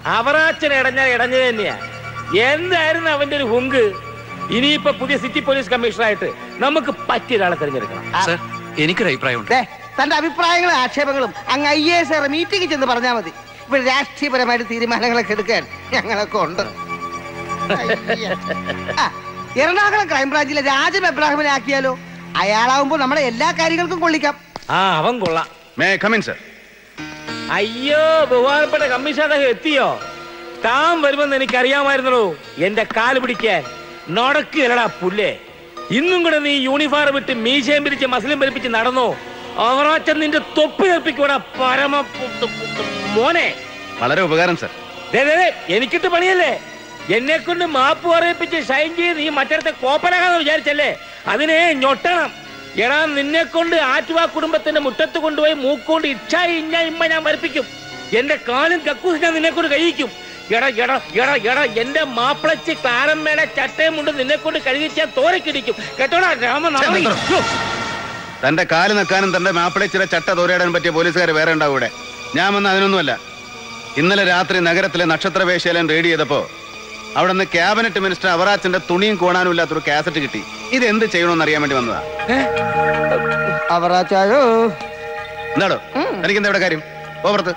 അവറാച്ചൻ ഇടഞ്ഞ ഇടഞ്ഞത് തന്നെയാ എന്തായിരുന്നു അവന്റെ ഒരു ഹുങ്ക് ഇനിയിപ്പോ പുതിയ സിറ്റി പോലീസ് കമ്മീഷണറായിട്ട് നമുക്ക് പറ്റിയ ഒരാളെ തിരഞ്ഞെടുക്കണം സർ എനിക്കൊരു അഭിപ്രായമുണ്ട് ദേ, തന്റെ അഭിപ്രായങ്ങളും ആക്ഷേപങ്ങളും അങ്ങ് ഐ എസ് ആർ മീറ്റിംഗിൽ ചെന്ന് പറഞ്ഞാൽ മതി ഇവിടെ രാഷ്ട്രീയപരമായിട്ട് തീരുമാനങ്ങളൊക്കെ എടുക്കാൻ ഞങ്ങളൊക്കെ ഉണ്ട് അയ്യ. ആ, എറണാകുളം ക്രൈംബ്രാഞ്ചിലെ രാജൻ എബ്രാഹിമിനെ ആക്കിയാലോ അയാളാവുമ്പോ നമ്മളെ എല്ലാ കാര്യങ്ങൾക്കും കൊള്ളിക്കാം ആ അവൻ കൊള്ളാം മേ കമിൻ സർ അയ്യോ ബഹുമാനപ്പെട്ട കമ്മീഷൻ അദ്ദേഹം എത്തിയോ താൻ വരുമെന്ന് എനിക്കറിയാമായിരുന്നല്ലോ എന്റെ കാല് പിടിക്കാൻ നടക്കുകയല്ലടാ പുല്ലേ ഇന്നും കൂടെ നീ യൂണിഫോം വിട്ട് മീശയും പിരിച്ച് മസിലും പിരിപ്പിച്ച് നടന്നോ അവറാച്ചൻ നിന്റെ തൊപ്പി തെപ്പിക്കൂടാ പരമ പു- പു- പു- മോനെ വളരെ ഉപകാരം സർ ദേ, ദേ, ദേ, എനിക്കിട്ട് പണിയല്ലേ എന്നെ കൊണ്ട് മാപ്പ് പറയിപ്പിച്ച് ഷൈൻ ചെയ്ത് നീ മറ്റടുത്തെ കോപ്പനാകാന്ന് വിചാരിച്ചല്ലേ അതിനെ ഞൊട്ടണം എടാ നിന്നെ കൊണ്ട് ആറ്റുവാ കുടുംബത്തിന്റെ മുറ്റത്ത് കൊണ്ടുപോയി മൂക്കൊണ്ട് ഇച്ഛ ഇഞ്ഞ ഇമ്മ ഞാൻ വരപ്പിക്കും എന്റെ കാലും കക്കൂസ് ഞാൻ നിന്നെ കൊണ്ട് കഴിയിക്കും എടാ എടാ എടാ എടാ എന്റെ മാപ്പിളച്ച് ക്ലാരമ്മയുടെ ചട്ടയും കൊണ്ട് നിന്നെ കൊണ്ട് കഴുകിച്ചാൽ തോരക്കിടിക്കും കേട്ടോടാ രാമനാളി തന്റെ കാല് നിൽക്കാനും തന്റെ മാപ്പിളച്ചിര ചട്ട തോരയിടാൻ പറ്റിയ പോലീസുകാർ വേറെ ഉണ്ടാവും ഇവിടെ ഞാൻ വന്ന അതിനൊന്നുമല്ല ഇന്നലെ രാത്രി നഗരത്തിലെ നക്ഷത്ര വേശ്യാലയം റെഡി ചെയ്തപ്പോ അവിടെ നിന്ന് ക്യാബിനറ്റ് മിനിസ്റ്റർ അവറാച്ചന്റെ തുണിയും കോണാനും ഇല്ലാത്തൊരു കാസറ്റ് കിട്ടി ഇത് എന്ത് ചെയ്യണമെന്ന് അറിയാൻ വേണ്ടി വന്നതാ അവറാച്ചായോ എന്താടോ എനിക്ക് എന്താ ഇവിടെ കാര്യം ഓവർത്ത്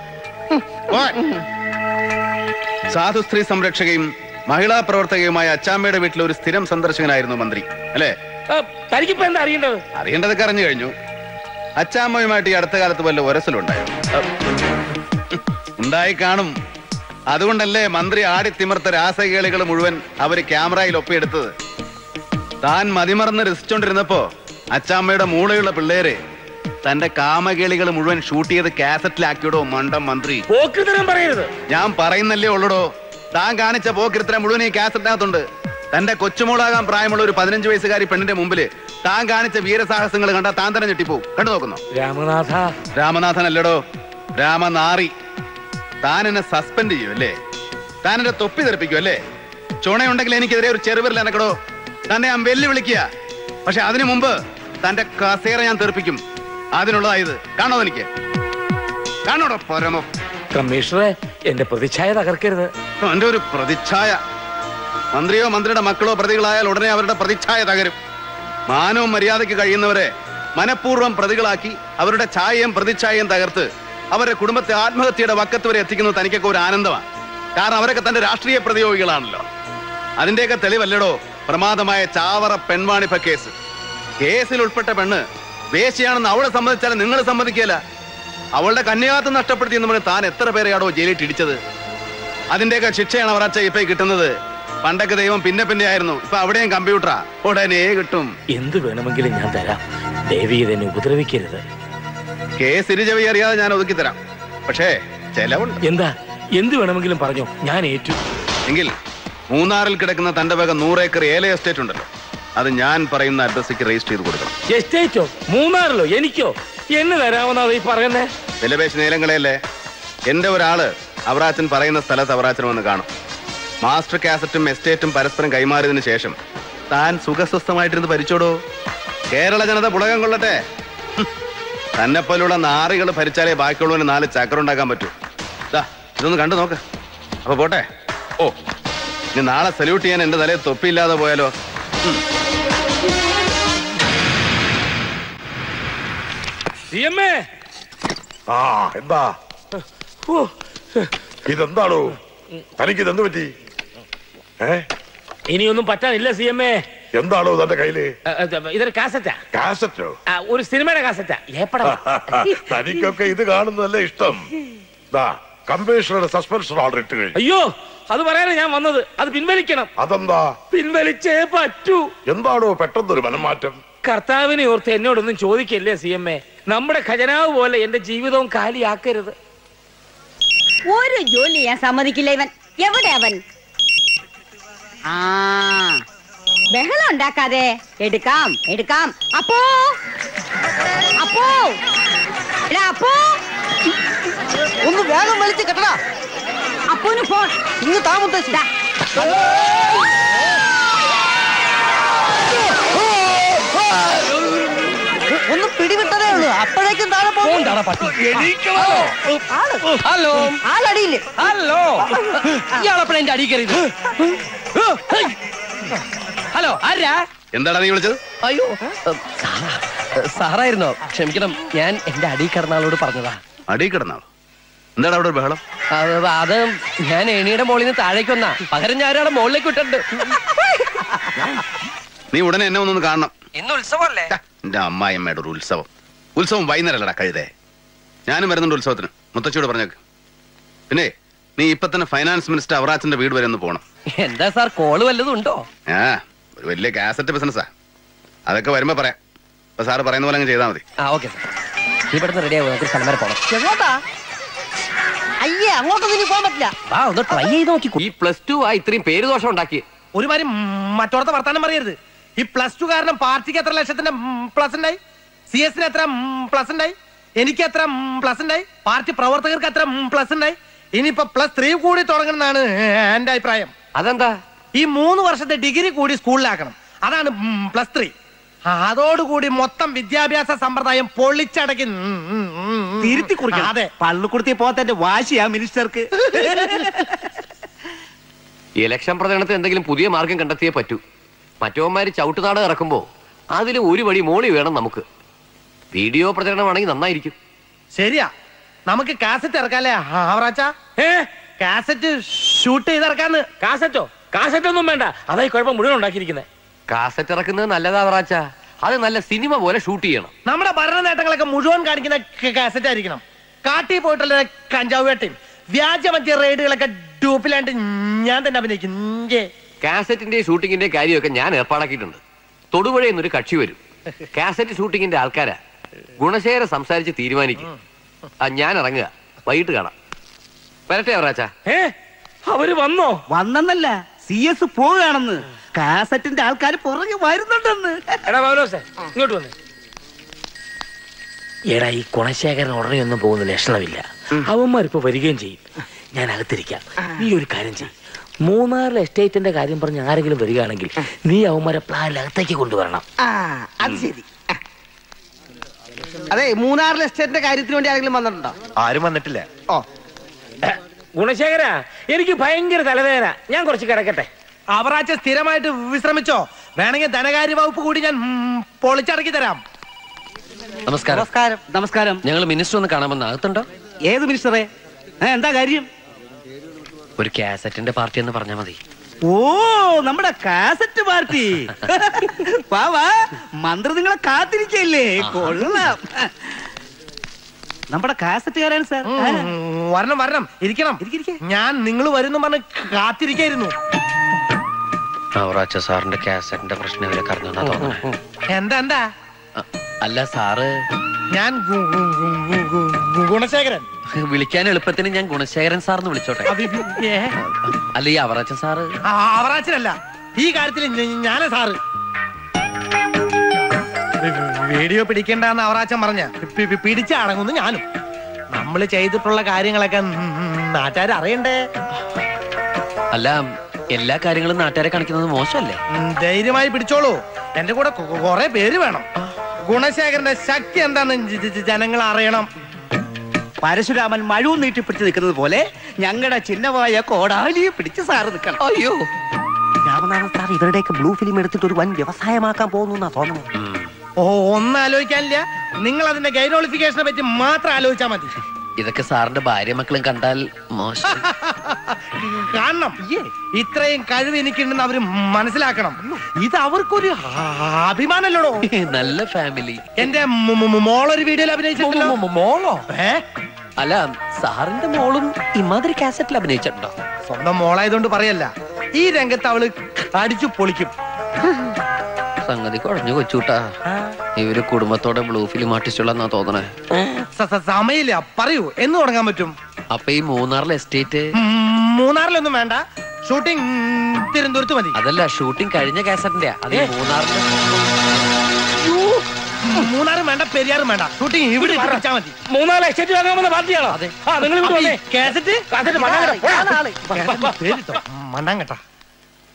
സാധു സ്ത്രീ സംരക്ഷകയും മഹിളാ പ്രവർത്തകയുമായ അച്ചാമ്മയുടെ വീട്ടിലെ ഒരു സ്ഥിരം സന്ദർശകനായിരുന്നു മന്ത്രി അല്ലേ തനിക്കിപ്പോ എന്താ അറിയേണ്ടത് അറിയേണ്ടതൊക്കെ അറിഞ്ഞു കഴിഞ്ഞു അച്ചാമ്മയുമായിട്ട് ഈ അടുത്ത കാലത്ത് വല്ല ഒരസലുണ്ടായോ ഉണ്ടായി കാണും അതുകൊണ്ടല്ലേ മന്ത്രി ആടിത്തിമിർത്ത രാസകേളികൾ മുഴുവൻ അവര് ക്യാമറയിൽ ഒപ്പിയെടുത്തത് താൻ മതിമറന്ന് രസിച്ചോണ്ടിരുന്നപ്പോ അച്ചാമ്മയുടെ മൂളയുള്ള പിള്ളേര് തന്റെ കാമകേളികൾ മുഴുവൻ ഷൂട്ട് ചെയ്ത് കാസറ്റിലാക്കിയിടോ മണ്ടം മന്ത്രി പോക്കിത്തരം പറയരുത് ഞാൻ പറയുന്നല്ലേ ഉള്ളടോ താൻ കാണിച്ച പോക്കിരുത്തരം മുഴുവൻ ഈ കാസറ്റിനകത്തുണ്ട് തന്റെ കൊച്ചുമോളാകാൻ പ്രായമുള്ള ഒരു പതിനഞ്ച് വയസ്സുകാരി പെണ്ണിന്റെ മുമ്പില് താൻ കാണിച്ച വീരസാഹസങ്ങൾ കണ്ടാ താൻ തന്നെ ഞെട്ടിപ്പോവും കണ്ടു നോക്കുന്നോ രാമനാഥ രാമനാഥൻ അല്ലടോ രാമനാറി താൻ എന്നെ സസ്പെൻഡ് ചെയ്യും അല്ലേ താൻ എന്റെ തൊപ്പി തെറിപ്പിക്കും അല്ലേ ചുണയുണ്ടെങ്കിൽ എനിക്കെതിരെ ഒരു ചെറുവിരൽ എനക്കടോ തന്നെ ഞാൻ വെല്ലുവിളിക്കുക പക്ഷെ അതിനു മുമ്പ് തന്റെ കസേര ഞാൻ തെറിപ്പിക്കും അതിനുള്ളതായത് കാണോ എനിക്ക് കാണോടോ പരമോ കമ്മീഷണറെ എന്റെ പ്രതിച്ഛായ തകർക്കരുത് എന്റെ ഒരു പ്രതിച്ഛായ മന്ത്രിയോ മന്ത്രിയുടെ മക്കളോ പ്രതികളായാൽ ഉടനെ അവരുടെ പ്രതിച്ഛായ തകരും മാനവും മര്യാദയ്ക്ക് കഴിയുന്നവരെ മനഃപൂർവ്വം പ്രതികളാക്കി അവരുടെ ഛായയും പ്രതിച്ഛായയും തകർത്ത് അവരുടെ കുടുംബത്തെ ആത്മഹത്യയുടെ വക്കത്ത് വരെ എത്തിക്കുന്നത് തനിക്കൊക്കെ ഒരു ആനന്ദമാണ് കാരണം അവരൊക്കെ തന്റെ രാഷ്ട്രീയ പ്രതിയോഗികളാണല്ലോ അതിന്റെയൊക്കെ തെളിവല്ലടോ പ്രമാദമായ ചാവറ പെൺവാണിഭ കേസ് കേസിൽ ഉൾപ്പെട്ട പെണ്ണ് വേശ്യയാണെന്ന് അവളെ സമ്മതിച്ചാലും നിങ്ങൾ സമ്മതിക്കില്ല അവളുടെ കന്യാത്വം നഷ്ടപ്പെടുത്തി എന്ന് പറഞ്ഞ് താൻ എത്ര പേരെയാണോ ജയിലിൽ ഇടിച്ചത് അതിന്റെയൊക്കെ ശിക്ഷയാണ് അവർ അച്ഛ ഇപ്പൊ ഈ കിട്ടുന്നത് പണ്ടൊക്കെ ദൈവം പിന്നെ പിന്നെ ആയിരുന്നു ഇപ്പൊ അവിടെയും കമ്പ്യൂട്ടറാ ഉടനെ കിട്ടും എന്ത് വേണമെങ്കിലും ഞാൻ തരാം ദേവി ഇതെന്നെ ഉപദ്രവിക്കരുത് കേസ് ഇരുചവി അറിയാതെ ഞാൻ ഒതുക്കി തരാം പക്ഷേ ചെലവുണ്ട് എന്താ എന്ത് വേണമെങ്കിലും പറഞ്ഞോ ഞാൻ ഏറ്റു എങ്കിൽ മൂന്നാറിൽ കിടക്കുന്ന തന്റെ വക നൂറേക്കർ ഏല എസ്റ്റേറ്റ് ഉണ്ടല്ലോ അത് ഞാൻ പറയുന്ന അഡ്രസ്സിക്ക് രജിസ്റ്റർ ചെയ്ത് കൊടുക്കണം എസ്റ്റേറ്റോ മൂന്നാറിലോ എനിക്കോ എന്ന് തരാമെന്നാ ഈ പറയുന്നേ വിലപേശ നീലങ്ങളെയല്ലേ എന്റെ ഒരാള് അവറാച്ചൻ പറയുന്ന സ്ഥലത്ത് അവറാച്ചൻ വന്ന് കാണും മാസ്റ്റർ കാസറ്റും എസ്റ്റേറ്റും പരസ്പരം കൈമാറിയതിനു ശേഷം താൻ സുഖസ്വസ്ഥമായിട്ടിരുന്ന് ഭരിച്ചോടോ കേരള ജനത പുളകം കൊള്ളട്ടെ ഹും. തന്നെപ്പോലുള്ള നാറികൾ ഭരിച്ചാലേ ബാക്കിയുള്ളവന് നാല് ചക്രം ഉണ്ടാക്കാൻ പറ്റൂ ദാ ഇതൊന്ന് കണ്ടു നോക്ക് അപ്പൊ പോട്ടെ ഓ ഇനി നാളെ സല്യൂട്ട് ചെയ്യാൻ എന്റെ തലയിൽ തൊപ്പിയില്ലാതെ പോയാലോ സി എം എ ആ എന്താ ഇതെന്താണോ തനിക്ക് ഇതെന്ത് പറ്റി ഏ ഇനിയൊന്നും പറ്റാനില്ല സി എം എ എന്താണോ തന്റെ കയ്യില് ഇതൊരു കാസറ്റാ കാസറ്റോ ആ, ഒരു സിനിമയുടെ കാസറ്റാ ഏപ്പടാ തനിക്കൊക്കെ ഇത് കാണുന്നതല്ലേ ഇഷ്ടം ദാ കമ്മീഷണറുടെ സസ്പെൻഷൻ ഓർഡർ ഇട്ട് കഴിഞ്ഞു അയ്യോ അത് പറയാനാ ഞാൻ വന്നത് അത് പിൻവലിക്കണം അതെന്താ പിൻവലിച്ചേ പറ്റൂ എന്താണോ പെട്ടെന്നൊരു മനംമാറ്റം കർത്താവിനെ ഓർത്ത് എന്നോടൊന്നും ചോദിക്കല്ലേ സി എം എ നമ്മുടെ ഖജനാവ് പോലെ എന്റെ ജീവിതവും കാലിയാക്കരുത് ഒരു ജോലി ഞാൻ സമ്മതിക്കില്ല ഇവൻ എവിടെ അവൻ ആ ബഹളം ഉണ്ടാക്കാതെ എടുക്കാം എടുക്കാം അപ്പോ അപ്പോ എടാ അപ്പോ ഒന്ന് വേഗം വലിച്ച് കെട്ടടാ അപ്പോന് ഫോൺ ഇങ്ങ് താ മുത്തശ്ശി ഒന്ന് പിടിവിട്ടതേ ഉള്ളൂ അപ്പോഴേക്കും താഴെ പോകും ഹലോ ആളടിയില്ലേ ഹലോ ഇയാളെപ്പോഴും എന്റെ അടി കയറിയത് ഹലോ ആരാ എന്താടാ നീ വിളിച്ചത് അയ്യോ സാറാ സാറായിരുന്നോ ക്ഷമിക്കണം ഞാൻ എന്റെ അടി കിടന്നാളോട് പറഞ്ഞതാ അടി കിടന്നാളോ എന്താടാ അവിടെ ഒരു ബഹളം അത് അത് ഞാൻ എണിയുടെ മുകളിൽ നിന്ന് താഴേക്ക് വന്നാ പകരം ഞാൻ ഒരാളെ മുകളിലേക്ക് വിട്ടിട്ടുണ്ട് നീ ഉടനെ എന്നെ ഒന്നൊന്ന് കാണണം ഇന്ന് ഉത്സവമല്ലേ എന്റെ അമ്മായിയമ്മയുടെ ഒരു ഉത്സവം ഉത്സവം വൈകുന്നേരമല്ലടാ കഴുതേ ഞാനും വരുന്നുണ്ട് ഉത്സവത്തിന് മുത്തച്ഛയോട് പറഞ്ഞേക്ക് പിന്നെ നീ ഇപ്പൊ തന്നെ ഫൈനാൻസ് മിനിസ്റ്റർ അവറാച്ചന്റെ വീട് വരെ ഒന്ന് പോണം എന്താ സാർ കോള് വല്ലതും ഉണ്ടോ ആ ഒരു വലിയ കാസറ്റ് ബിസിനസ്സാ അതൊക്കെ വരുമ്പോ പറയാം അപ്പൊ സാറ് പറയുന്ന പോലെ അങ്ങ് ചെയ്താൽ മതി ആ ഓക്കെ സാർ നീ ഇവിടുന്ന് റെഡി ആവും നമുക്ക് സ്ഥലം വരെ പോകണം എങ്ങോട്ടാ അയ്യേ അങ്ങോട്ടൊന്നും ഇനി പോകാൻ പറ്റില്ല ആ ഒന്ന് ട്രൈ ചെയ്ത് നോക്കി ഈ പ്ലസ് ടു ആ ഇത്രയും പേര് ദോഷം ഉണ്ടാക്കി ഒരുമാതിരി മറ്റോടത്തെ വർത്താനം പറയരുത് ഈ പ്ലസ് ടു കാരണം പാർട്ടിക്ക് എത്ര ലക്ഷത്തിന്റെ പ്ലസ് ഉണ്ടായി സി എസിന് എത്ര പ്ലസ് ഉണ്ടായി എനിക്ക് എത്ര പ്ലസ് ഉണ്ടായി പാർട്ടി പ്രവർത്തകർക്ക് എത്ര പ്ലസ് ഉണ്ടായി ഇനിയിപ്പോ പ്ലസ് ത്രീ കൂടി തുടങ്ങണമെന്നാണ് എന്റെ അഭിപ്രായം അതെന്താ ഈ മൂന്ന് വർഷത്തെ ഡിഗ്രി കൂടി സ്കൂളിലാക്കണം അതാണ് പ്ലസ് ത്രീ അതോടുകൂടി മൊത്തം വിദ്യാഭ്യാസ സമ്പ്രദായം പൊളിച്ചടക്കി തിരുത്തി കുറിക്കണം അതെ പള്ളിക്കുടുത്തി പോത്തന്റെ വാശിയാ മിനിസ്റ്റർക്ക് ഇലക്ഷൻ പ്രചരണത്തിന് എന്തെങ്കിലും പുതിയ മാർഗം കണ്ടെത്തിയേ പറ്റൂ മറ്റവന്മാര് ചവിട്ടുനാട് ഇറക്കുമ്പോ അതിൽ ഒരു വഴി മോളി വേണം നമുക്ക് വീഡിയോ പ്രചരണമാണെങ്കിൽ നന്നായിരിക്കും ശരിയാ നമുക്ക് കാസറ്റ് ഇറക്കാല്ലേ ആവറാച്ച ഏ കാസറ്റ് ഷൂട്ട് ചെയ്തിറക്കാന്ന് കാസറ്റോ കാസറ്റ് ഒന്നും വേണ്ട അതായി കുഴപ്പം മുഴുവൻ ഉണ്ടാക്കിയിരിക്കുന്നത് കാസറ്റ് ഇറക്കുന്നത് നല്ലതാ വറാച്ച അത് നല്ല സിനിമ പോലെ ഷൂട്ട് ചെയ്യണം നമ്മുടെ ഭരണ നേട്ടങ്ങളൊക്കെ മുഴുവൻ കാണിക്കുന്ന ക- കാസറ്റ് ആയിരിക്കണം കാട്ടി പോയിട്ടുള്ള കഞ്ചാവ് വേട്ടയും വ്യാജമധ്യ റെയ്ഡുകളൊക്കെ ഡ്യൂപ്പിലാണ്ട് ഞാൻ തന്നെ അഭിനയിക്കും ഇഞ്ചേ. കാസറ്റിന്റെ ഷൂട്ടിങ്ങിന്റെ കാര്യമൊക്കെ ഞാൻ ഏർപ്പാടാക്കിയിട്ടുണ്ട് തൊടുപുഴയിൽ നിന്നൊരു കക്ഷി വരും കാസറ്റ് ഷൂട്ടിങ്ങിന്റെ ആൾക്കാരാ ഗുണശേഖര സംസാരിച്ച് തീരുമാനിക്കും ആ ഞാൻ ഇറങ്ങുക വൈകിട്ട് കാണാം വരട്ടെ അവറാച്ച ഏ അവര് വന്നോ വന്നെന്നല്ല സി എസ് പോവുകയാണെന്ന് കാസറ്റിന്റെ ആൾക്കാർ പുറകെ വരുന്നുണ്ടെന്ന് എടാ പൗലോസേ ഇങ്ങോട്ട് വന്നേ എടാ ഈ ഗുണശേഖരൻ ഉടനെ ഒന്നും പോകുന്ന ലക്ഷണമില്ല അവന്മാരിപ്പോ വരികയും ചെയ്യും ഞാൻ അകത്തിരിക്കാം നീ ഒരു കാര്യം ചെയ്യും മൂന്നാറിലെ എസ്റ്റേറ്റിന്റെ കാര്യം പറഞ്ഞ് ആരെങ്കിലും വരികയാണെങ്കിൽ നീ അവന്മാരെ പ്ലാനിൽ അകത്തേക്ക് കൊണ്ടുവരണം ആ അത് ശരി ആ. അതെ മൂന്നാറിലെ എസ്റ്റേറ്റിന്റെ കാര്യത്തിന് വേണ്ടി ആരെങ്കിലും വന്നിട്ടുണ്ടോ ആരും വന്നിട്ടില്ല ഓ ഏ, ഗുണശേഖര എനിക്ക് ഭയങ്കര തലവേദന ഞാൻ കുറച്ച് കിടക്കട്ടെ അവറാച്ച സ്ഥിരമായിട്ട് വിശ്രമിച്ചോ വേണമെങ്കിൽ ധനകാര്യ വകുപ്പ് കൂടി ഞാൻ ഉം, പൊളിച്ചടക്കി തരാം നമസ്കാരം നമസ്കാരം നമസ്കാരം ഞങ്ങൾ മിനിസ്റ്റർ ഒന്ന് കാണാമെന്ന് അകത്തുണ്ടോ ഏത് മിനിസ്റ്ററെ ഏ, എന്താ കാര്യം ഒരു കാസറ്റിന്റെ പാർട്ടി എന്ന് പറഞ്ഞാൽ മതി ഓ നമ്മുടെ കാസറ്റ് പാർട്ടി വാ വാ മന്ത്രി നിങ്ങളെ കാത്തിരിക്കല്ലേ കൊള്ളാം നമ്മുടെ കാസറ്റുകാരാണ് സാർ ഉം, വരണം വരണം ഇരിക്കണം ഞാൻ നിങ്ങൾ വരുന്നു പറഞ്ഞ് കാത്തിരിക്കായിരുന്നു അവറാച്ച സാറിന്റെ കാസറ്റിന്റെ പ്രശ്നം ഇവരെ കറഞ്ഞു എന്താ എന്താ അല്ല സാറ് ഞാൻ ഗു- ഗു- ഗു- ഗു- ഗു- ഗു- ഗുണശേഖരൻ വിളിക്കാൻ എളുപ്പത്തിന് ഞാൻ ഗുണശേഖരൻ സാറിന് വിളിച്ചോട്ടെ അഭി- ഏ? അല്ല ഈ അവറാച്ച സാറ് ആ, അവറാച്ചനല്ല ഈ കാര്യത്തിൽ ഞ- ഞാനാ സാറ് വി- വി- വീഡിയോ പിടിക്കണ്ടെന്ന് അവറാച്ചൻ പറഞ്ഞ പിടിച്ച അടങ്ങുന്നു ഞാനും നമ്മൾ ചെയ്തിട്ടുള്ള കാര്യങ്ങളൊക്കെ നാട്ടുകാർ അറിയണ്ടേ അല്ല എല്ലാ കാര്യങ്ങളും നാട്ടുകാരെ കാണിക്കുന്നത് മോശമല്ലേ ഉം, ധൈര്യമായി പിടിച്ചോളൂ എന്റെ കൂടെ കൊ- കുറെ പേര് വേണം ഗുണശേഖരന്റെ ശക്തി എന്താന്ന് ജ- ജ- ജനങ്ങൾ അറിയണം പരശുരാമൻ മഴവും നീട്ടിപ്പിടിച്ച് നിൽക്കുന്നത് പോലെ ഞങ്ങളുടെ ചിഹ്നമായ കോടാലിയെ പിടിച്ച് സാറ് നിൽക്കണം അയ്യോ രാമനാഥൻ സാർ ഇവരുടെയൊക്കെ ബ്ലൂ ഫിലിം എടുത്തിട്ട് ഒരു വൻ വ്യവസായമാക്കാൻ പോകുന്നു തോന്നുന്നു ഓ ഒന്നും ആലോചിക്കാനില്ല നിങ്ങൾ അതിന്റെ ഗൈനോളിഫിക്കേഷനെ പറ്റി മാത്രം ആലോചിച്ചാൽ മതി ഇതൊക്കെ സാറിന്റെ ഭാര്യ മക്കളും കണ്ടാൽ മോശം കാണണം ഇത്രയും കഴിവ് എനിക്കുണ്ടെന്ന് അവര് മനസ്സിലാക്കണം ഇത് അവർക്കൊരു അഭിമാനല്ലടോ നല്ല ഫാമിലി എന്റെ മു- മു- മോളൊരു വീഡിയോയിൽ അഭിനയിച്ചിട്ടുണ്ടല്ലോ മോളോ ഏ അല്ല സാറിന്റെ മോളും ഇമാതിരി കാസറ്റിൽ അഭിനയിച്ചിട്ടുണ്ടോ സ്വന്തം മോളായതുകൊണ്ട് പറയല്ല ഈ രംഗത്ത് അവള് അടിച്ചു പൊളിക്കും സംഗതി കുഴഞ്ഞു കൊച്ചൂട്ടാ ഇവര് കുടുംബത്തോടെ ബ്ലൂ ഫിലിം ആർട്ടിസ്റ്റുള്ളന്നാ തോന്നണേ സ- സ- സമയമില്ല പറയൂ എന്ന് തുടങ്ങാൻ പറ്റും അപ്പൊ ഈ മൂന്നാറിലെ എസ്റ്റേറ്റ് ഉം, മൂന്നാറിലൊന്നും വേണ്ട ഷൂട്ടിംഗ് തിരുവനന്തപുരത്ത് മതി അതല്ല ഷൂട്ടിംഗ് കഴിഞ്ഞ കാസറ്റിന്റെ അത് ഈ മൂന്നാറിലെ മൂന്നാറും വേണ്ട പെരിയാറും വേണ്ട ഷൂട്ടിംഗ് ഇവിടെ വെച്ചാൽ മതി മൂന്നാല് എസ്റ്റേറ്റ് വാങ്ങാമെന്ന പാർട്ടിയാണോ ആ നിങ്ങൾ ഇവിടെ വന്നേ കാസറ്റ് കാസറ്റ് മണ്ണാങ്കര, പോടാ. പേരിട്ടോ മണ്ണാങ്കട്ട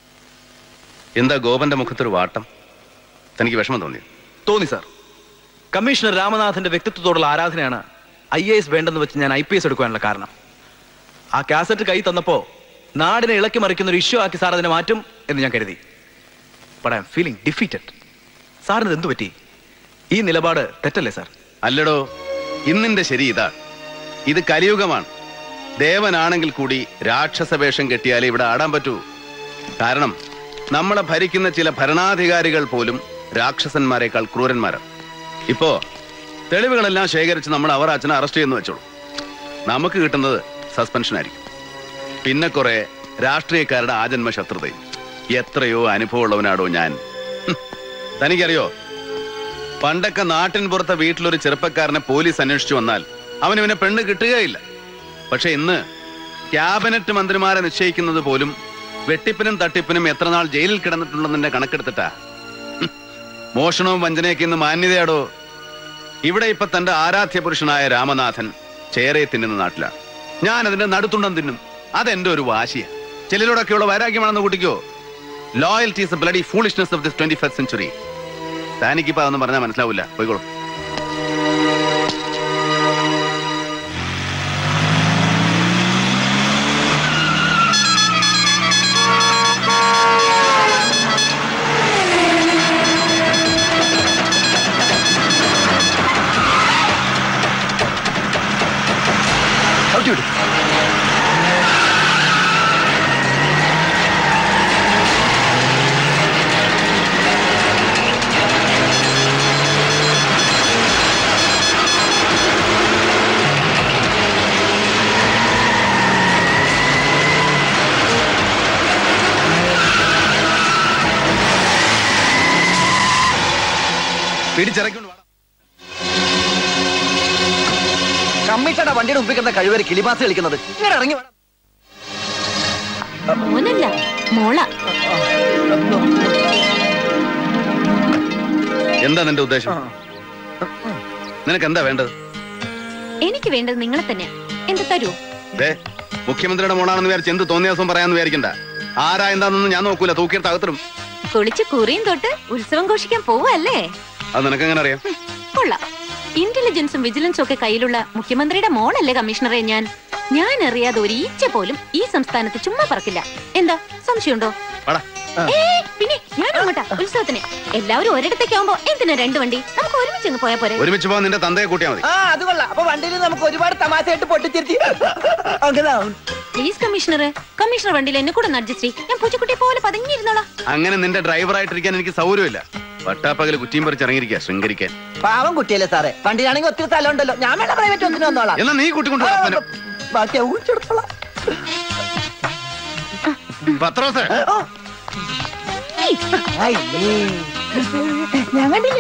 എന്താ ഗോപന്റെ മുഖത്തൊരു വാട്ടം തനിക്ക് വിഷമം തോന്നി തോന്നി സാർ കമ്മീഷണർ രാമനാഥന്റെ വ്യക്തിത്വത്തോടുള്ള ആരാധനയാണ് ഐ എ എസ് വേണ്ടെന്ന് വെച്ച് ഞാൻ ഐ പി എസ് എടുക്കാനുള്ള കാരണം ആ കാസറ്റ് കൈ തന്നപ്പോ നാടിനെ ഇളക്കി മറിക്കുന്ന ഒരു ഇഷ്യൂ ആക്കി സാർ അതിനെ മാറ്റും എന്ന് ഞാൻ കരുതി but I'm feeling defeated സാറിന് എന്തു പറ്റി ഈ നിലപാട് തെറ്റല്ലേ സാർ അല്ലടോ ഇന്നിന്റെ ശരി ഇതാ ഇത് കലിയുഗമാണ് ദേവനാണെങ്കിൽ കൂടി രാക്ഷസ വേഷം കെട്ടിയാലേ ഇവിടെ ആടാൻ പറ്റൂ കാരണം നമ്മളെ ഭരിക്കുന്ന ചില ഭരണാധികാരികൾ പോലും രാക്ഷസന്മാരെക്കാൾ ക്രൂരന്മാരാണ് ഇപ്പോ തെളിവുകളെല്ലാം ശേഖരിച്ച് നമ്മൾ അവർ അച്ഛനെ അറസ്റ്റ് ചെയ്യുന്നു വെച്ചോളൂ നമുക്ക് കിട്ടുന്നത് സസ്പെൻഷൻ ആയിരിക്കും പിന്നെ കുറെ രാഷ്ട്രീയക്കാരുടെ ആജന്മ ശത്രുതയും എത്രയോ അനുഭവമുള്ളവനാടോ ഞാൻ ഹും, തനിക്കറിയോ പണ്ടൊക്കെ നാട്ടിൻ പുറത്തെ വീട്ടിലൊരു ചെറുപ്പക്കാരനെ പോലീസ് അന്വേഷിച്ചു വന്നാൽ അവന് ഇവനെ പെണ്ണ് കിട്ടുകയില്ല പക്ഷെ ഇന്ന് ക്യാബിനറ്റ് മന്ത്രിമാരെ നിശ്ചയിക്കുന്നത് പോലും വെട്ടിപ്പിനും തട്ടിപ്പിനും എത്ര നാൾ ജയിലിൽ കിടന്നിട്ടുണ്ടെന്നെ കണക്കെടുത്തിട്ടാ ഹും. മോഷണവും വഞ്ചനയൊക്കെ ഇന്ന് മാന്യതയാടോ ഇവിടെ ഇപ്പൊ തന്റെ ആരാധ്യ പുരുഷനായ രാമനാഥൻ ചേരയെ തിന്നുന്ന നാട്ടിലാണ് ഞാൻ അതിന്റെ നടുത്തുണ്ടം തിന്നും അതെന്റെ ഒരു വാശിയാ ചിലരോടൊക്കെയുള്ള വൈരാഗ്യമാണെന്ന് കൂട്ടിക്കോ loyalty is bloody foolishness of this twenty first century താനിക്കിപ്പോ അതൊന്നും പറഞ്ഞാൽ മനസ്സിലാവില്ല പോയിക്കോളൂ പിടിച്ചിറക്കൊണ്ട് വാടാ. കമ്മീഷണറുടെ വണ്ടിയുടെ മുമ്പിൽ കിടന്ന കഴിവരെ കിളിമാസ് കളിക്കുന്നത് ഇങ്ങനെ ഇറങ്ങി വേണം മോനല്ല മോള എന്താ നിന്റെ ഉദ്ദേശം നിനക്ക് എന്താ വേണ്ടത് എനിക്ക് വേണ്ടത് നിങ്ങളെ തന്നെ എന്ത് തരൂ ദേ മുഖ്യമന്ത്രിയുടെ മോളാണെന്ന് വിചാരിച്ച് എന്ത് തോന്നിയ ദിവസം പറയാന്ന് വിചാരിക്കണ്ട ആരാ എന്താണെന്നൊന്നും ഞാൻ നോക്കൂല തൂക്കിയെടുത്ത് അകത്തിടും കുളിച്ച് കുറിയും തൊട്ട് ഉത്സവം ഘോഷിക്കാൻ പോവല്ലേ അത് നിനക്ക് എങ്ങനെ അറിയാം കൊള്ളാം ഇന്റലിജൻസും വിജിലൻസും ഒക്കെ കയ്യിലുള്ള മുഖ്യമന്ത്രിയുടെ മോളല്ലേ കമ്മീഷണറെ ഞാൻ ഞാൻ അറിയാതെ ഒരു ഈച്ച പോലും ഈ സംസ്ഥാനത്ത് ചുമ്മാ പറക്കില്ല എന്താ സംശയമുണ്ടോ വാടാ. ഏയ്, പിന്നെ ഞാൻ അങ്ങോട്ടാ ഉത്സവത്തിന് എല്ലാവരും ഒരിടത്തേക്കാവുമ്പോ എന്തിനാ രണ്ട് വണ്ടി നമുക്ക് ഒരുമിച്ച് അങ്ങ് പോയാ പോരെ ഒരുമിച്ച് പോകാൻ നിന്റെ തന്തയെ കൂട്ടിയാ മതി ആ അത് കൊള്ളാം അപ്പൊ വണ്ടിയിൽ നമുക്ക് ഒരുപാട് തമാശയായിട്ട് പൊട്ടിച്ചിരുത്തി അങ്ങനെ പ്ലീസ് കമ്മീഷണർ കമ്മീഷണർ വണ്ടിയിൽ എന്നെ കൂടെ ഒന്ന് അഡ്ജസ്റ്റ് ചെയ്യ് ഞാൻ പൂച്ചക്കുട്ടിയെ പോലെ പതുങ്ങിയിരുന്നോളാം അങ്ങനെ നിന്റെ ഡ്രൈവറായിട്ടിരിക്കാൻ എനിക്ക് സൗകര്യമില്ല പട്ടാപ്പകല് കുറ്റിയും പറിച്ച് ഇറങ്ങിയിരിക്കുക ശൃംഗരിക്കാൻ പാവം കുട്ടിയല്ലേ സാറേ വണ്ടിയിലാണെങ്കിൽ ഒത്തിരി സ്ഥലം ഉണ്ടല്ലോ ഞാൻ വേണ്ട പ്രൈവറ്റ് ഒന്നിനും വന്നോളാം എന്നാ നീ കൂട്ടിക്കൊണ്ട് വാ, അപ്പനെ. ബാക്കി ഊച്ചെടുത്തോളാം പത്രോസേ ഞാൻ കണ്ടില്ല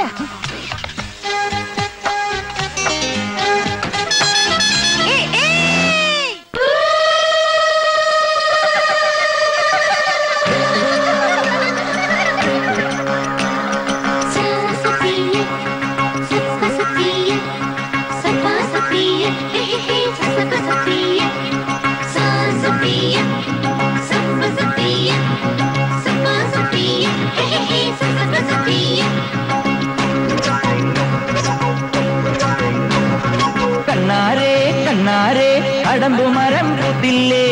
കണ്ണാരേ കണ്ണാരേ അടമ്പു മരം പൂത്തില്ലേ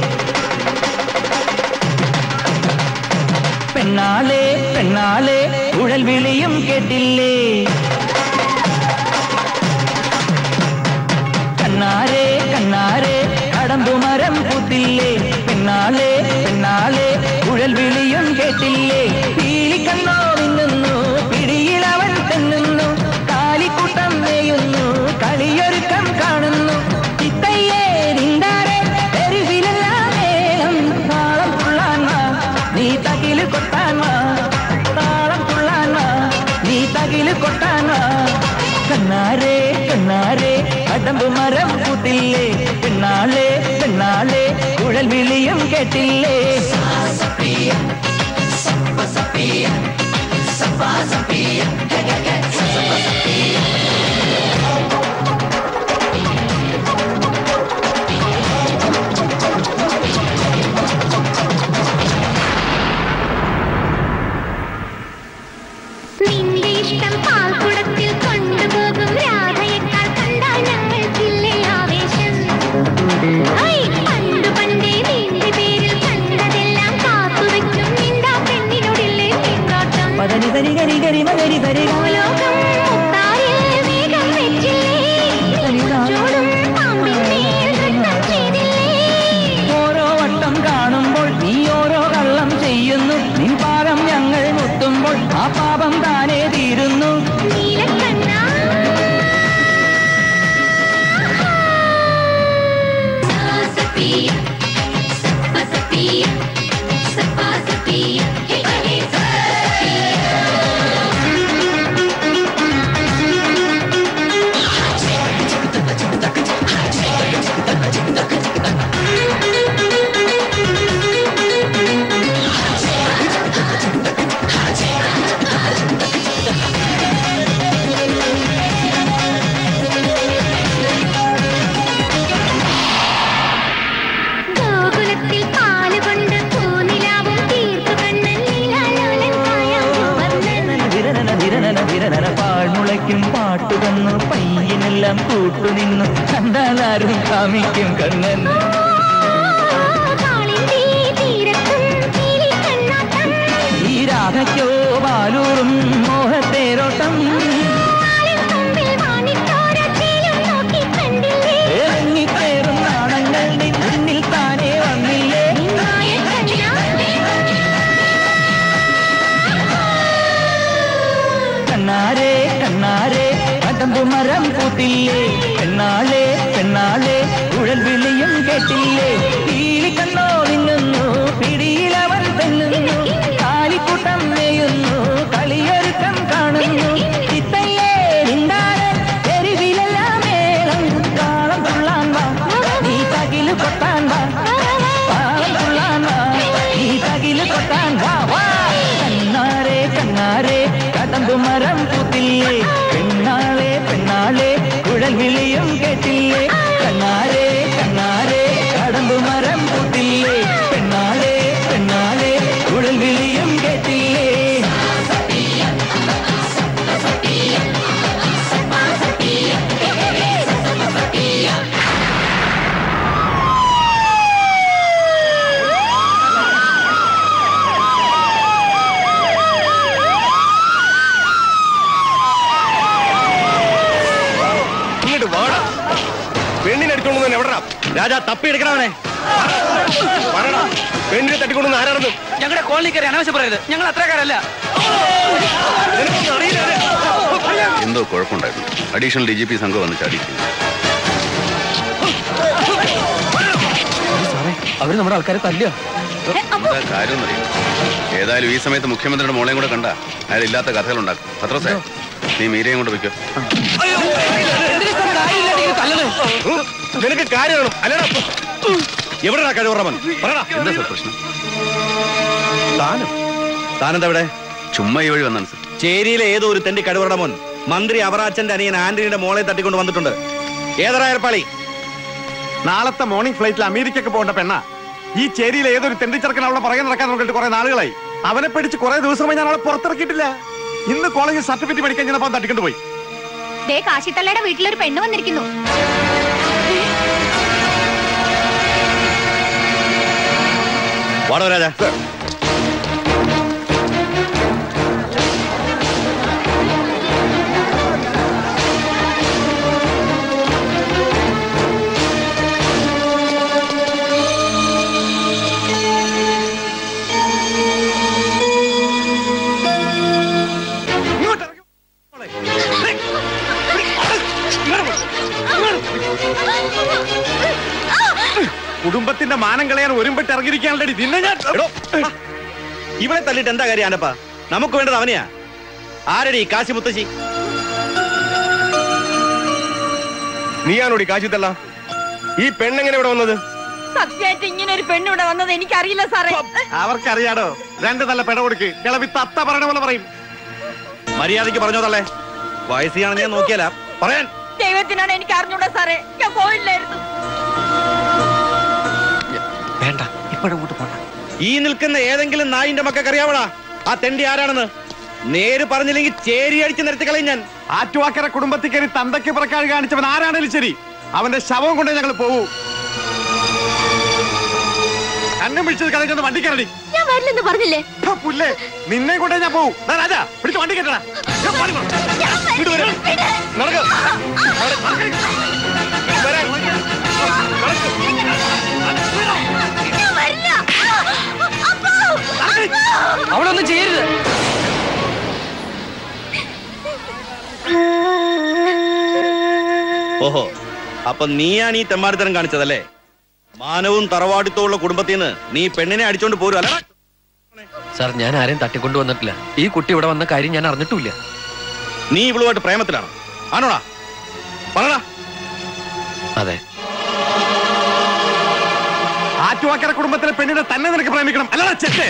പെണ്ണാളെ പെണ്ണാളെ ഉഴൽ വിളിയും കേട്ടില്ലേ കണ്ണാരേ കണ്ണാരേ അടമ്പു മരം പൂത്തില്ലേ പെണ്ണാളെ പെണ്ണാളെ ഉഴൽ വിളിയും കേട്ടില്ലേ പീലിക്കണ്ണോ മിന്നുന്നു പിടിയിലവൻ തെന്നുന്നു കാലിക്കൂട്ടം മേയുന്നു കളിയൊരുക്കം കാണുന്നു ചിത്തയ്യേ നിന്താരെ തെരുവിലെല്ലാം മേളം താളം തുള്ളാൻ വാ, നീ തകില് കൊട്ടാൻ വാ. താളം തുള്ളാൻ വാ, നീ തകില് കൊട്ടാൻ വാ. കണ്ണാരേ കണ്ണാരേ അടമ്പ് മരം പൂത്തില്ലേ പെണ്ണാളെ പെണ്ണാളെ കുഴൽ വിളിയും കേട്ടില്ലേ നിന്റെ ഇഷ്ടം പാൽക്കുടത്തിൽ കൊണ്ടുപോ ഭൂലോകം മുത്താരിൽ മേഘം വെച്ചില്ലേ ചൂടും പാമ്പിന്മേൽ നൃത്തം ചെയ്തില്ലേ ഓരോ വട്ടം കാണുമ്പോൾ നീ ഓരോ കള്ളം ചെയ്യുന്നു നിൻ പാപം ഞങ്ങൾ മുത്തുമ്പോൾ ആ പാപം താനേ തീരുന്നു നീലക്കണ്ണാ ഗോകുലത്തിൽ പാലുകൊണ്ട് പൂനിലാവും തീർത്തു കണ്ണൻ നീലാലോലൻ കായാമ്പൂവർണ്ണൻ ധിരനന ധിരനന ധിരനന പാഴ്മുളയ്ക്കും പാട്ടു തന്നു പയ്യനെല്ലാം കൂട്ടുനിന്നു കണ്ടാലാരും കാമിക്കും കണ്ണൻ കാളിന്തി തീരത്തും കീരിക്കണ്ണാട്ടം ഈ രാധയ്ക്കോ ബാലൂറും മോഹത്തേരോട്ടം ആലിൻകൊമ്പിൽ വാനിട്ടോരത്തിലും നോക്കി കണ്ടില്ലേ ഇറങ്ങിക്കേറും നാണങ്ങളുടെ മുന്നിൽ താനേ വന്നില്ലേ കണ്ണാരേ കണ്ണാരേ കടമ്പു മരം പൂത്തില്ലേ പെണ്ണാളെ പെണ്ണാളെ ഉഴൽ വിളിയും കേട്ടില്ലേ പീലി കണ്ണോ നിന്നുന്നു പിടിയിലവൻ തെന്നുന്നു കാലിക്കൂട്ടം നെയ്യുന്നു കളിയൊരുക്കം കാണുന്നു ചിത്തയ്യേ നിന്താണ് തെരുവിലെല്ലാം മേളം കാളം തുള്ളാൻ വാ നീ തകില് കൊട്ടാൻ വാ പാളം തുള്ളാൻ വാ നീ തകില് കൊട്ടാൻ വാ വാ കണ്ണാരെ കണ്ണാരെ കടമ്പു മരം പൂത്തില്ലേ പെണ്ണാളെ പെണ്ണാളെ കുഴൽ വിളിയും കേട്ടില്ലേ കണ്ണാരെ കണ്ണാരെ കടമ്പു മരം പൂത്തില്ലേ പെണ്ണാളെ പെണ്ണാളെ കുഴൽ വിളിയും കേട്ടില്ലേ ഇങ്ങോട്ട് വാടാ പെണ്ണിനെ അടിച്ചോണ്ട് തന്നെ എവിടാ രാജാ തപ്പി എടുക്കണവനെ പറയടാ പെണ്ണിനെ തട്ടിക്കൊണ്ടു ആരാണെന്നും ഞങ്ങളുടെ കോളനിക്കാരെ അനാവശ്യം പറയരുത് ഞങ്ങൾ അത്രക്കാരല്ല എന്തോ കുഴപ്പമുണ്ടായിരുന്നു അഡീഷണൽ ഡി ജി പി സംഘം വന്ന് ചാടിക്കും അവര് നമ്മുടെ ആൾക്കാരെ തല്ലുക എന്താ കാര്യം എന്നറിയാം ഏതായാലും ഈ സമയത്ത് മുഖ്യമന്ത്രിയുടെ മോളെയും കൂടെ കണ്ട അയാൾ ഇല്ലാത്ത കഥകൾ ഉണ്ടാക്കും പത്രസേ നീ മീരയും കൊണ്ട് വയ്ക്കോ നിനക്ക് കാര്യമാണ് അല്ലടാ എവിടെടാ കഴിവറമൻ പറയടാ എന്താ സാർ പ്രശ്നം താനും താനെന്താ ഇവിടെ ചുമ്മാ ഈ വഴി വന്നാണ് സാർ ചേരിയിലെ ഏതോ ഒരു തെണ്ടി കഴിവറുടെ മോൻ മന്ത്രി അവറാച്ചന്റെ അനിയൻ ആന്റണിയുടെ മോളെ തട്ടിക്കൊണ്ട് വന്നിട്ടുണ്ട് ഏതറാ ഏർപ്പാളി നാളത്തെ മോർണിംഗ് ഫ്ലൈറ്റിൽ അമേരിക്കക്ക് പോകേണ്ട പെണ്ണ ഈ ചേരിയിൽ ഏതൊരു തെണ്ടിച്ചെറുക്കൻ അവളെ പുറകെ നടക്കാൻ നോക്കിയിട്ട് കുറെ നാളുകളായി അവനെ പിടിച്ച് കുറെ ദിവസമായി ഞാൻ അവളെ പുറത്തിറക്കിയിട്ടില്ല ഇന്ന് കോളേജിൽ സർട്ടിഫിക്കറ്റ് മേടിക്കാൻ ചെന്നപ്പോ അവൻ തട്ടിക്കൊണ്ട് പോയി ദേ കാശിത്തള്ളയുടെ വീട്ടിലൊരു പെണ്ണ് വന്നിരിക്കുന്നു വാടോ രാജാ കുടുംബത്തിന്റെ മാനം കളയാൻ ഒരുമ്പിട്ട് ഇറങ്ങിയിരിക്കാനുള്ളടി നിന്നെ ഞാൻ എടോ, ഇവളെ തല്ലിട്ട് എന്താ കാര്യം ആനപ്പാ നമുക്ക് വേണ്ടത് അവനെയാ ആരടി ഈ കാശി മുത്തശ്ശി നീയാണോടി കാശി തള്ള ഈ പെണ്ണെങ്ങനെ ഇവിടെ വന്നത് സത്യമായിട്ട് ഇങ്ങനെ ഒരു പെണ്ണ് ഇവിടെ വന്നത് എനിക്കറിയില്ല സാറേ അവർക്കറിയാടോ രണ്ട് നല്ല പെട കൊടുക്ക് കിളവി തത്ത പറയണ പോലെ പറയും മര്യാദയ്ക്ക് പറഞ്ഞോ തള്ളേ വയസ്സിയാണെന്ന് ഞാൻ നോക്കിയാലാ പറയാൻ ദൈവത്തിനാണ് എനിക്ക് അറിഞ്ഞൂടാ സാറേ ഞാൻ പോയില്ലായിരുന്നു വേണ്ട ഇപ്പോഴങ്ങോട്ട് പോണ്ട ഈ നിൽക്കുന്ന ഏതെങ്കിലും നായിന്റെ മക്കൾക്ക് അറിയാവടാ ആ തെണ്ടി ആരാണെന്ന് നേര് പറഞ്ഞില്ലെങ്കിൽ ചേരി അടിച്ച് നിരത്തി കളയും ഞാൻ ആറ്റുവാക്കര കുടുംബത്തിൽ കയറി തന്തയ്ക്ക് പുറക്കാഴ് കാണിച്ചവൻ ആരാണേലും ശരി അവന്റെ ശവം കൊണ്ടേ ഞങ്ങൾ പോവൂ കണ്ണും പിടിച്ചത് കളഞ്ഞൊന്ന് വണ്ടി കയറി ഞാൻ വരില്ലെന്ന് പറഞ്ഞില്ലേ പുല്ലേ നിന്നെ കൊണ്ടേ ഞാൻ പോവും ദാ രാജാ പിടിച്ച് വണ്ടി കെട്ടടാ ഞാൻ പാടി പോ. ഇങ്ങോട്ട് വരൂ. നടക്ക്. വരാൻ. അവിടെ ഒന്നും ചെയ്യരുത് ഓഹോ അപ്പൊ നീയാണ് ഈ തെമ്മാടിത്തരം കാണിച്ചതല്ലേ മാനവും തറവാടിത്തമുള്ള കുടുംബത്തിൽ നിന്ന് നീ പെണ്ണിനെ അടിച്ചോണ്ട് പോരും അല്ല സാർ ഞാൻ ആരെയും തട്ടിക്കൊണ്ടു വന്നിട്ടില്ല ഈ കുട്ടി ഇവിടെ വന്ന കാര്യം ഞാൻ അറിഞ്ഞിട്ടില്ല നീ ഇവളുമായിട്ട് പ്രേമത്തിലാണ് ആണോടാ പറടാ അതെ ആറ്റുവാക്കര കുടുംബത്തിലെ പെണ്ണിനെ തന്നെ നിനക്ക് പ്രേമിക്കണം അല്ലടാ ചെറ്റ്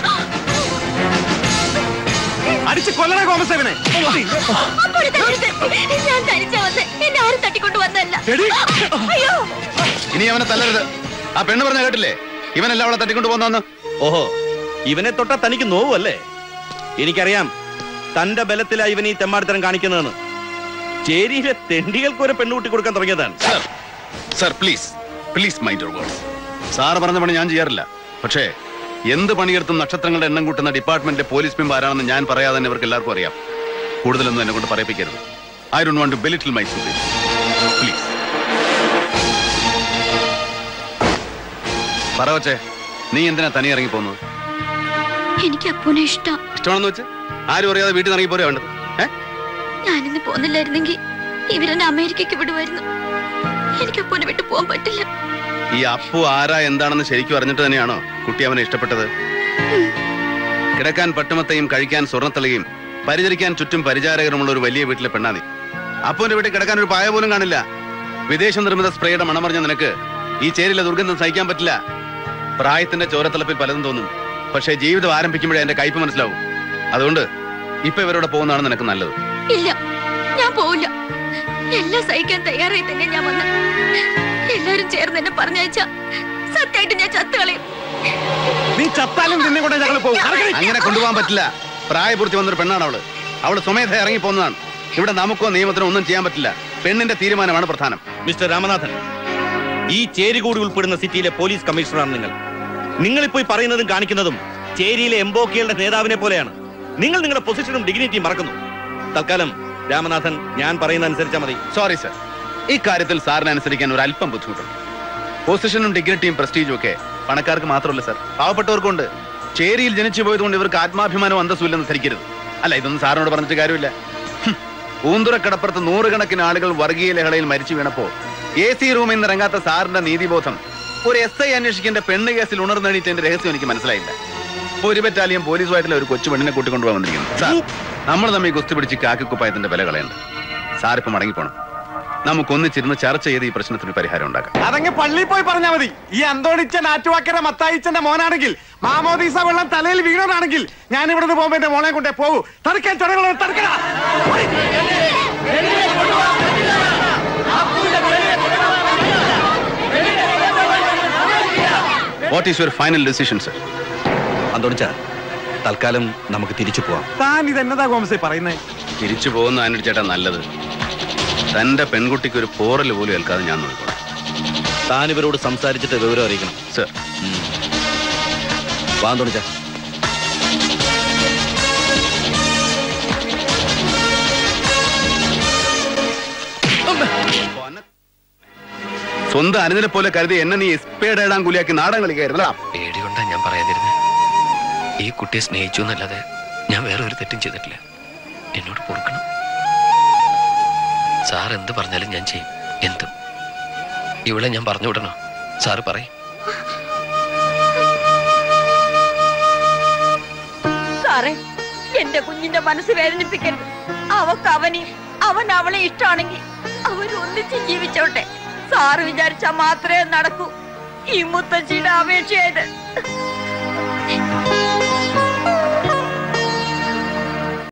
അടിച്ച് കൊല്ലണ കോമസേവനെ അപ്പോൾ തരരുത്. ഞാൻ തനിച്ചാ വന്ന് എന്നെ ആരും തട്ടിക്കൊണ്ടു വന്നതല്ല അയ്യോ ഇനി അവനെ തല്ലരുത് ആ പെണ്ണ് പറഞ്ഞ കേട്ടില്ലേ ഇവനല്ല അവളെ തട്ടിക്കൊണ്ട് പോന്നു ഓഹോ ഇവനെ തൊട്ടാ തനിക്ക് നോവല്ലേ എനിക്കറിയാം തന്റെ ബലത്തിലാ ഇവൻ ഈ തെമ്മാടിത്തരം കാണിക്കുന്നതെന്ന് ചേരിയിലെ തെണ്ടികൾക്ക് ഒരു പെണ്ണുകുട്ടി കൊടുക്കാൻ തുടങ്ങിയതാണ് sir sir please please mind your words sir പറഞ്ഞ പണി ഞാൻ ചെയ്യാറില്ല പക്ഷേ എന്ത് പണിയെടുത്തും നക്ഷത്രങ്ങളുടെ എണ്ണം കൂട്ടുന്ന ഡിപ്പാർട്ട്മെന്റിലെ പോലീസ് മെമ്പർ ആരാണെന്ന് ഞാൻ പറയാതെ തന്നെ ഇവർക്ക് എല്ലാവർക്കും അറിയാം കൂടുതലൊന്നും എന്നെ കൊണ്ട് പറയിപ്പിക്കരുത് I don't want to belittle my superior please പറ വച്ചേ നീ എന്തിനാ തനി ഇറങ്ങി പോകുന്നത് എനിക്ക് അപ്പൂനെ ഇഷ്ടം ഇഷ്ടമാണെന്ന് വെച്ച് ആരും അറിയാതെ വീട്ടിൽ നിന്ന് ഇറങ്ങി പോരാ വേണ്ടത് ഏ ഞാനിന്ന് പോന്നില്ലായിരുന്നെങ്കിൽ ഇവരെന്നെ അമേരിക്കയ്ക്ക് വിടുമായിരുന്നു എനിക്ക് അപ്പൂനെ വിട്ടു പോകാൻ പറ്റില്ല ഈ അപ്പു ആരാ എന്താണെന്ന് ശരിക്കും അറിഞ്ഞിട്ട് തന്നെയാണോ കുട്ടി അവനെ ഇഷ്ടപ്പെട്ടത് കിടക്കാൻ പട്ടുമത്തയും കഴിക്കാൻ സ്വർണ്ണത്തലയും പരിചരിക്കാൻ ചുറ്റും പരിചാരകരുമുള്ള ഒരു വലിയ വീട്ടിലെ പെണ്ണാതി അപ്പുവിന്റെ വീട്ടിൽ കിടക്കാൻ ഒരു പായ പോലും കാണില്ല വിദേശ നിർമ്മിത സ്പ്രേയുടെ മണം പറഞ്ഞ നിനക്ക് ഈ ചേരിലെ ദുർഗന്ധം സഹിക്കാൻ പറ്റില്ല പ്രായത്തിന്റെ ചോരത്തിളപ്പിൽ പലതും തോന്നും പക്ഷേ ജീവിതം ആരംഭിക്കുമ്പോഴേ എന്റെ കയ്പ് മനസ്സിലാവും അതുകൊണ്ട് ഇപ്പൊ ഇവരോട് പോകുന്നതാണ് നിനക്ക് നല്ലത് ഇല്ല ഞാൻ പോവില്ല എല്ലാം സഹിക്കാൻ തയ്യാറായി തന്നെ ഞാൻ വന്ന് എല്ലാരും ചേർന്ന് എന്നെ പറഞ്ഞയച്ച സത്യമായിട്ട് ഞാൻ ചത്തുകളയും നീ ചത്താലും നിന്നെ കൊണ്ട് ഞങ്ങൾ പോകും അങ്ങനെ കൊണ്ടുപോകാൻ പറ്റില്ല പ്രായപൂർത്തി വന്നൊരു പെണ്ണാണ് അവള് അവള് സ്വമേധ ഇറങ്ങി പോകുന്നതാണ് ഇവിടെ നമുക്കോ നിയമത്തിനോ ഒന്നും ചെയ്യാൻ പറ്റില്ല പെണ്ണിന്റെ തീരുമാനമാണ് പ്രധാനം മിസ്റ്റർ രാമനാഥൻ ഈ ചേരി കൂടി ഉൾപ്പെടുന്ന സിറ്റിയിലെ പോലീസ് കമ്മീഷണറാണ് നിങ്ങൾ നിങ്ങളിപ്പോ ഈ പറയുന്നതും കാണിക്കുന്നതും ചേരിയിലെ എംബോക്കികളുടെ നേതാവിനെ പോലെയാണ് നിങ്ങൾ നിങ്ങളുടെ പൊസിഷനും ഡിഗ്നിറ്റിയും മറക്കുന്നു തൽക്കാലം രാമനാഥൻ ഞാൻ പറയുന്ന അനുസരിച്ചാൽ മതി സോറി സർ ഈ കാര്യത്തിൽ സാറിനെ അനുസരിക്കാൻ ഒരു അല്പം ബുദ്ധിമുട്ടുണ്ട് പൊസിഷനും ഡിഗ്നിറ്റിയും പ്രസ്റ്റീജും ഒക്കെ പണക്കാർക്ക് മാത്രമല്ല സർ പാവപ്പെട്ടവർക്കുണ്ട് ചേരിയിൽ ജനിച്ചു പോയതുകൊണ്ട് ഇവർക്ക് ആത്മാഭിമാനവും അന്തസ്സും ഇല്ലെന്ന് ധരിക്കരുത് അല്ല ഇതൊന്നും സാറിനോട് പറഞ്ഞിട്ട് കാര്യമില്ല ഹും. പൂന്തുറക്കടപ്പുറത്ത് നൂറുകണക്കിന് ആളുകൾ വർഗീയ ലഹളയിൽ മരിച്ചു വീണപ്പോ എ സി റൂമിൽ നിന്ന് ഇറങ്ങാത്ത സാറിന്റെ നീതിബോധം ഒരു എസ് ഐ അന്വേഷിക്കേണ്ട പെണ്ണ് കേസിൽ ഉണർന്നെണീറ്റ് എന്റെ രഹസ്യം എനിക്ക് മനസ്സിലായില്ല ഇപ്പൊ ഒരു ബറ്റാലിയൻ പോലീസുമായിട്ടുള്ള ഒരു കൊച്ചു പെണ്ണിനെ കൂട്ടിക്കൊണ്ടുപോകാൻ വന്നിരിക്കുന്നു സാർ നമ്മൾ തമ്മിൽ ഗുസ്തി പിടിച്ച് കാക്കിക്കുപ്പായത്തിന്റെ വില കളയണ്ട സാറിപ്പോ മടങ്ങിപ്പോണം നമുക്കൊന്നിച്ചിരുന്ന് ചർച്ച ചെയ്ത് ഈ പ്രശ്നത്തിന് പരിഹാരം ഉണ്ടാക്കാം അതങ്ങ് പള്ളിയിൽ പോയി പറഞ്ഞാ മതി ഈ അന്തോണിച്ചൻ ആറ്റുവാക്കര മത്തായിച്ചന്റെ മോനാണെങ്കിൽ മാമോദീസ വെള്ളം തലയിൽ വീണതാണെങ്കിൽ ഞാൻ ഇവിടുന്ന് പോകുമ്പോ എന്റെ മോളെ കൊണ്ടേ പോകൂ തടുക്കാൻ ചടങ്ങുകൾ തടുക്കണ what is your final decision sir അന്തോണിച്ച തൽക്കാലം നമുക്ക് തിരിച്ചു പോവാം താൻ ഇതെന്നതാ കോമസേ പറയുന്നേ തിരിച്ചു പോകുന്ന ആനടി ചേട്ടാ നല്ലത് തന്റെ പെൺകുട്ടിക്ക് ഒരു പോറൽ പോലും ഏൽക്കാതെ ഞാൻ നോക്കണം താൻ ഇവരോട് സംസാരിച്ചിട്ട് വിവരം അറിയിക്കണം സർ വാ അന്തോണിച്ച സ്വന്തം അനുദിനെ പോലെ കരുതി എന്നെ നീ എസ്പേഡ് ഏടാൻ കൂലിയാക്കി നാടൻ കളിക്കായിരുന്നല്ല പേടികൊണ്ടാ ഞാൻ പറയാതിരുന്നത് ഈ കുട്ടിയെ സ്നേഹിച്ചു എന്നല്ലാതെ ഞാൻ വേറെ ഒരു തെറ്റും ചെയ്തിട്ടില്ല എന്നോട് പൊറുക്കണം സാർ എന്ത് പറഞ്ഞാലും ഞാൻ ചെയ്യും എന്തും ഇവിടെ ഞാൻ പറഞ്ഞു വിടണോ സാറ് പറയും സാറേ എന്റെ കുഞ്ഞിന്റെ മനസ്സ് വേദനിപ്പിക്കരുത് അവക്ക് അവനെയും അവൻ അവളെ ഇഷ്ടമാണെങ്കിൽ അവരൊന്നിച്ച് ജീവിച്ചോട്ടെ സാറ് വിചാരിച്ചാ മാത്രമേ നടക്കൂ ഈ മുത്തച്ഛിയുടെ അപേക്ഷയായത്